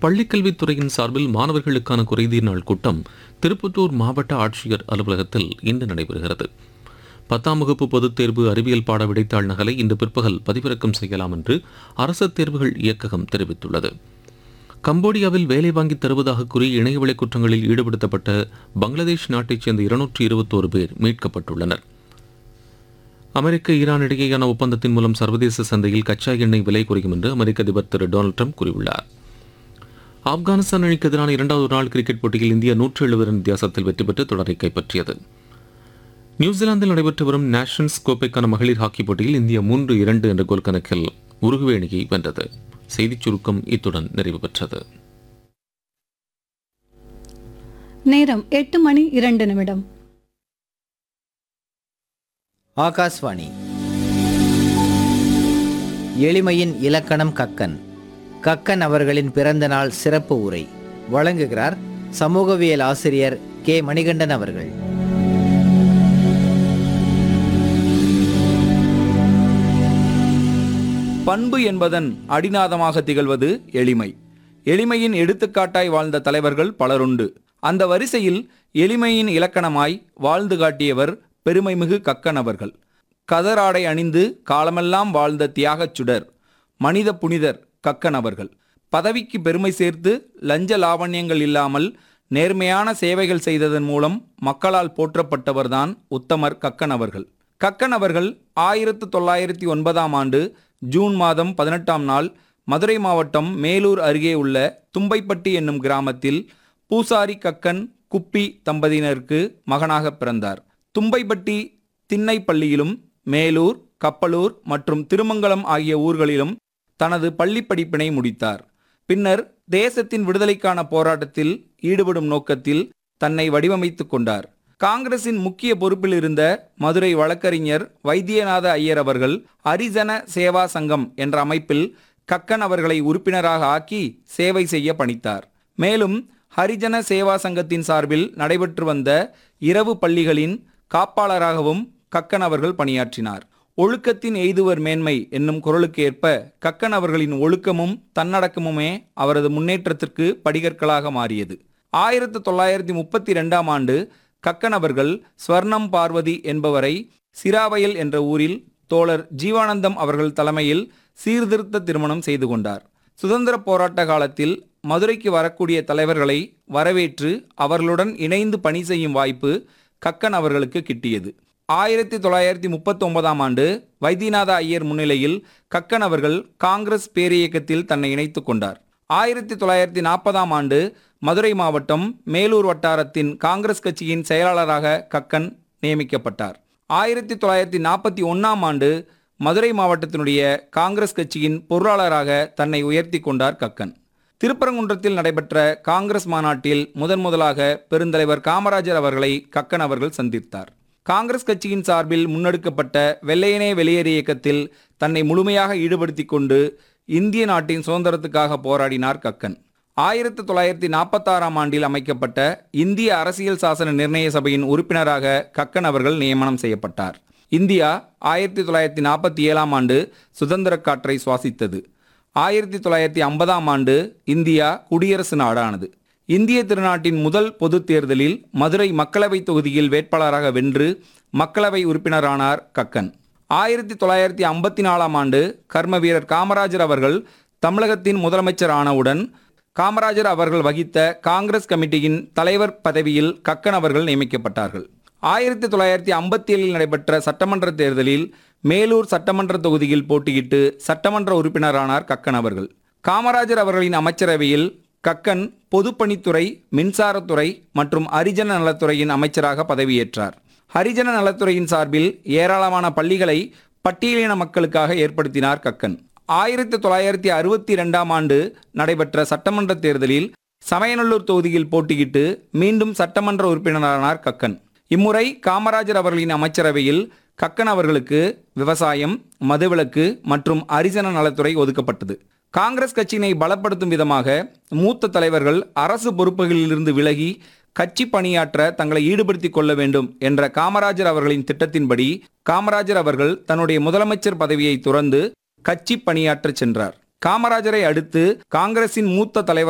பள்ளிக்கல்வித்துறையின் சார்பில் மாணவர்களுக்கான குறைதீர் நாள் கூட்டம் திருப்பத்தூர் மாவட்ட ஆட்சியர் அலுவலகத்தில் இன்று நடைபெறுகிறது பத்தாம் வகுப்பு பொதுத் தேர்வு அறிவியல் பாட விடைத்தாள் நகலை இன்று பிற்பகல் பதிவிறக்கம் செய்யலாம் என்று அரசு தேர்வுகள் இயக்ககம் தெரிவித்துள்ளது கம்போடியாவில் வேலை வாங்கித் தருவதாக கூறி இணையவழி குற்றங்களில் ஈடுபடுத்தப்பட்ட பங்களாதேஷ் நாட்டைச் சேர்ந்த இருநூற்றி இருபத்தோரு பேர் மீட்கப்பட்டுள்ளனர் அமெரிக்க ஈரான் இடையேயான ஒப்பந்தத்தின் மூலம் சர்வதேச சந்தையில் கச்சா எண்ணெய் விலை குறையும் என்று அமெரிக்க அதிபர் திரு டொனால்டு ட்ரம்ப் கூறியுள்ளார் ஆப்கானிஸ்தான் அணிக்கு எதிரான இரண்டாவது நாள் கிரிக்கெட் போட்டியில் இந்தியா நூற்று எழுபது ரன் வித்தியாசத்தில் வெற்றி பெற்று தொடரை கைப்பற்றியது நியூசிலாந்தில் நடைபெற்று வரும் நேஷன்ஸ் கோப்பைக்கான மகளிர் ஹாக்கி போட்டியில் இந்தியா மூன்று இரண்டு என்ற கோல் கணக்கில் உருகுவே அணியை வென்றது செய்திச் சுருக்கம் இத்துடன் நிறைவு பெற்றது நேரம் எட்டு மணி இரண்டு நிமிடம் ஆகாஷ்வாணி எளிமையின் இலக்கணம் கக்கன் கக்கன் அவர்களின் பிறந்த நாள் சிறப்பு உரை வழங்குகிறார் சமூகவியல் ஆசிரியர் கே மணிகண்டன் அவர்கள் பண்பு என்பதன் அடிநாதமாக திகழ்வது எளிமை எளிமையின் எடுத்துக்காட்டாய் வாழ்ந்த தலைவர்கள் பலருண்டு அந்த வரிசையில் எளிமையின் இலக்கணமாய் வாழ்ந்து காட்டியவர் பெருமைமிகு கக்கன் அவர்கள் கதராடை அணிந்து காலமெல்லாம் வாழ்ந்த தியாகச் சுடர் மனித புனிதர் கக்கன் அவர்கள் பதவிக்கு பெருமை சேர்த்து லஞ்ச லாவண்யங்கள் இல்லாமல் நேர்மையான சேவைகள் செய்ததன் மூலம் மக்களால் போற்றப்பட்டவர்தான் உத்தமர் கக்கன் அவர்கள் கக்கன் அவர்கள் ஆயிரத்து தொள்ளாயிரத்தி ஒன்பதாம் ஆண்டு ஜூன் மாதம் பதினெட்டாம் நாள் மதுரை மாவட்டம் மேலூர் அருகே உள்ள தும்பைப்பட்டி என்னும் கிராமத்தில் பூசாரி கக்கன் குப்பி தம்பதியினருக்கு மகனாக பிறந்தார் தும்பைப்பட்டி திண்ணை பள்ளியிலும் மேலூர் கப்பலூர் மற்றும் திருமங்கலம் ஆகிய ஊர்களிலும் தனது பள்ளி படிப்பினை முடித்தார் பின்னர் தேசத்தின் விடுதலைக்கான போராட்டத்தில் ஈடுபடும் நோக்கத்தில் தன்னை வடிவமைத்துக் கொண்டார் காங்கிரசின் முக்கிய பொறுப்பில் இருந்த மதுரை வழக்கறிஞர் வைத்தியநாத ஐயர் அவர்கள் ஹரிஜன சேவா சங்கம் என்ற அமைப்பில் கக்கன் அவர்களை உறுப்பினராக ஆக்கி சேவை செய்ய பணித்தார் மேலும் ஹரிஜன சேவா சங்கத்தின் சார்பில் நடைபெற்று வந்த இரவு பள்ளிகளின் காப்பாளராகவும் கக்கன் அவர்கள் பணியாற்றினார் ஒழுக்கத்தின் எய்துவர் மேன்மை என்னும் குரலுக்கு ஏற்ப கக்கன் அவர்களின் ஒழுக்கமும் தன்னடக்கமுமே அவரது முன்னேற்றத்திற்கு படிகற்களாக மாறியது ஆயிரத்து தொள்ளாயிரத்தி முப்பத்தி ரெண்டாம் ஆண்டு கக்கன் அவர்கள் ஸ்வர்ணம் பார்வதி என்பவரை சிராவயல் என்ற ஊரில் தோழர் ஜீவானந்தம் அவர்கள் தலைமையில் சீர்திருத்த திருமணம் செய்து கொண்டார் சுதந்திர போராட்ட காலத்தில் மதுரைக்கு வரக்கூடிய தலைவர்களை வரவேற்று அவர்களுடன் இணைந்து பணி செய்யும் வாய்ப்பு கக்கன் அவர்களுக்கு கிட்டியது ஆயிரத்தி தொள்ளாயிரத்தி முப்பத்தி ஒன்பதாம் ஆண்டு வைத்தியநாத ஐயர் முன்னிலையில் கக்கன் அவர்கள் காங்கிரஸ் பேரியக்கத்தில் தன்னை இணைத்துக் கொண்டார் ஆயிரத்தி தொள்ளாயிரத்தி நாற்பதாம் ஆண்டு மதுரை மாவட்டம் மேலூர் வட்டாரத்தின் காங்கிரஸ் கட்சியின் செயலாளராக கக்கன் நியமிக்கப்பட்டார் ஆயிரத்தி தொள்ளாயிரத்தி நாற்பத்தி ஒன்னாம் ஆண்டு மதுரை மாவட்டத்தினுடைய காங்கிரஸ் கட்சியின் பொருளாளராக தன்னை உயர்த்தி கொண்டார் கக்கன் திருப்பரங்குன்றத்தில் நடைபெற்ற காங்கிரஸ் மாநாட்டில் முதன் முதலாக பெருந்தலைவர் காமராஜர் அவர்களை கக்கன் அவர்கள் சந்தித்தார் காங்கிரஸ் கட்சியின் சார்பில் முன்னெடுக்கப்பட்ட வெள்ளையனே வெளியேறு இயக்கத்தில் தன்னை முழுமையாக ஈடுபடுத்திக் கொண்டு இந்திய நாட்டின் சுதந்திரத்துக்காக போராடினார் கக்கன் ஆயிரத்தி தொள்ளாயிரத்தி நாற்பத்தாறாம் ஆண்டில் அமைக்கப்பட்ட இந்திய அரசியல் சாசன நிர்ணய சபையின் உறுப்பினராக கக்கன் அவர்கள் நியமனம் செய்யப்பட்டார் இந்தியா ஆயிரத்தி தொள்ளாயிரத்தி நாற்பத்தி ஏழாம் ஆண்டு சுதந்திர காற்றை சுவாசித்தது ஆயிரத்தி தொள்ளாயிரத்தி ஐம்பதாம் ஆண்டு இந்தியா குடியரசு நாடானது இந்திய திருநாட்டின் முதல் பொதுத் தேர்தலில் மதுரை மக்களவை தொகுதியில் வேட்பாளராக வென்று மக்களவை உறுப்பினரானார் கக்கன் ஆயிரத்தி தொள்ளாயிரத்தி ஐம்பத்தி நாலாம் ஆண்டு கர்ம வீரர் காமராஜர் அவர்கள் தமிழகத்தின் முதலமைச்சர் ஆனவுடன் காமராஜர் அவர்கள் வகித்த காங்கிரஸ் கமிட்டியின் தலைவர் பதவியில் கக்கன் அவர்கள் நியமிக்கப்பட்டார்கள் ஆயிரத்தி தொள்ளாயிரத்தி ஐம்பத்தி ஏழில் நடைபெற்ற சட்டமன்ற தேர்தலில் மேலூர் சட்டமன்ற தொகுதியில் போட்டியிட்டு சட்டமன்ற உறுப்பினரானார் கக்கன் அவர்கள் காமராஜர் அவர்களின் அமைச்சரவையில் கக்கன் பொதுப்பணித்துறை மின்சாரத்துறை மற்றும் ஹரிஜன நலத்துறையின் அமைச்சராக பதவியேற்றார் ஹரிஜன நலத்துறையின் சார்பில் ஏராளமான பள்ளிகளை பட்டியலின மக்களுக்காக ஏற்படுத்தினார் கக்கன் ஆயிரத்தி தொள்ளாயிரத்தி அறுபத்தி இரண்டாம் ஆண்டு நடைபெற்ற சட்டமன்ற தேர்தலில் சமயநல்லூர் தொகுதியில் போட்டியிட்டு மீண்டும் சட்டமன்ற உறுப்பினரானார் கக்கன் இம்முறை காமராஜர் அவர்களின் அமைச்சரவையில் கக்கன் அவர்களுக்கு விவசாயம் மதுவிலக்கு மற்றும் அரிஜன நலத்துறை ஒதுக்கப்பட்டது காங்கிரஸ் கட்சியினை பலப்படுத்தும் விதமாக மூத்த தலைவர்கள் அரசு பொறுப்புகளிலிருந்து விலகி கட்சி பணியாற்ற தங்களை ஈடுபடுத்திக் கொள்ள வேண்டும் என்ற காமராஜர் அவர்களின் திட்டத்தின்படி காமராஜர் அவர்கள் தன்னுடைய முதலமைச்சர் பதவியை துறந்து கட்சி பணியாற்றச் சென்றார் காமராஜரை அடுத்து காங்கிரசின் மூத்த தலைவர்